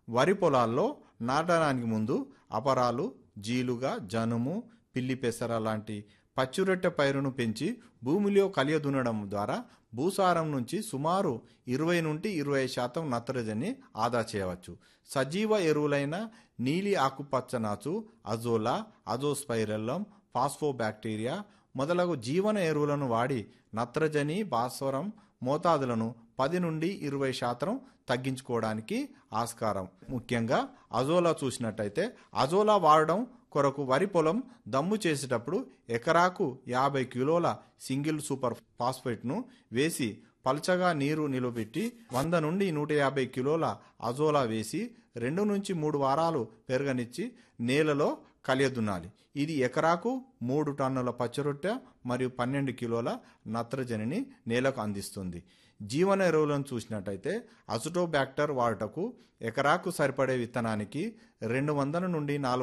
వరి పొలాల్లో నాటడానికి ముందు అపరాలు జీలుగా జనుము పిల్లి పెసర లాంటి పచ్చిరొట్టె పైరును పెంచి భూమిలో కలియదునడం ద్వారా భూసారం నుంచి సుమారు ఇరవై నుండి ఇరవై శాతం నత్రజని ఆదా చేయవచ్చు సజీవ ఎరువులైన నీలి ఆకుపచ్చనాచు అజోలా అజోస్పైరల్లం ఫాస్ఫోబ్యాక్టీరియా మొదలగు జీవన ఎరువులను వాడి నత్రజని భాస్వరం మోతాదులను పది నుండి ఇరవై శాతం తగ్గించుకోవడానికి ఆస్కారం ముఖ్యంగా అజోలా చూసినట్టయితే అజోలా వాడడం కొరకు వరి పొలం దమ్ము చేసేటప్పుడు ఎకరాకు యాభై కిలోల సింగిల్ సూపర్ ఫాస్ఫేట్ను వేసి పల్చగా నీరు నిలబెట్టి వంద నుండి నూట యాభై కిలోల అజోలా వేసి రెండు నుంచి మూడు వారాలు పెరగనిచ్చి నేలలో కలియదున్నాలి ఇది ఎకరాకు మూడు టన్నుల పచ్చరొట్టె మరియు పన్నెండు కిలోల నత్రజనిని నేలకు అందిస్తుంది జీవన ఎరువులను చూసినట్టయితే అసిటోబ్యాక్టర్ వాడుటకు ఎకరాకు సరిపడే విత్తనానికి రెండు వందల నుండి నాలుగు